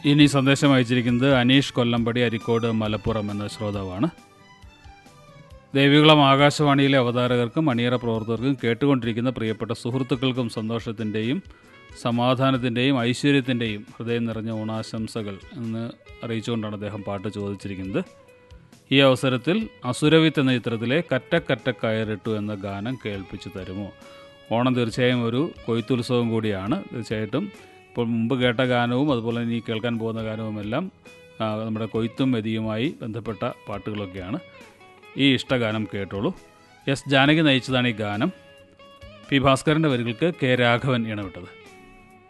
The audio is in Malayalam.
ഇനി സന്ദേശം അയച്ചിരിക്കുന്നത് അനീഷ് കൊല്ലമ്പടി അരിക്കോട് മലപ്പുറം എന്ന ശ്രോതാവാണ് ദേവികുളം ആകാശവാണിയിലെ അവതാരകർക്കും അണിയറ പ്രവർത്തകർക്കും കേട്ടുകൊണ്ടിരിക്കുന്ന പ്രിയപ്പെട്ട സുഹൃത്തുക്കൾക്കും സന്തോഷത്തിൻ്റെയും സമാധാനത്തിൻ്റെയും ഐശ്വര്യത്തിൻ്റെയും ഹൃദയം നിറഞ്ഞ ഓണാശംസകൾ എന്ന് അറിയിച്ചുകൊണ്ടാണ് അദ്ദേഹം പാട്ട് ചോദിച്ചിരിക്കുന്നത് ഈ അവസരത്തിൽ അസുരവിത്ത് എന്ന ചിത്രത്തിലെ കറ്റക്കറ്റ കയറിട്ടു എന്ന ഗാനം കേൾപ്പിച്ചു തരുമോ ഓണം തീർച്ചയായും ഒരു കൊയ്ത്തുത്സവം കൂടിയാണ് തീർച്ചയായിട്ടും ഇപ്പോൾ മുമ്പ് കേട്ട ഗാനവും അതുപോലെ ഇനി കേൾക്കാൻ പോകുന്ന ഗാനവുമെല്ലാം ആ, നമ്മുടെ കൊയ്ത്തും മെതിയുമായി ബന്ധപ്പെട്ട പാട്ടുകളൊക്കെയാണ് ഈ ഇഷ്ടഗാനം കേട്ടോളൂ എസ് ജാനകി നയിച്ചതാണ് ഈ ഗാനം പി ഭാസ്കരൻ്റെ വരികൾക്ക് കെ രാഘവൻ ഇണവിട്ടത്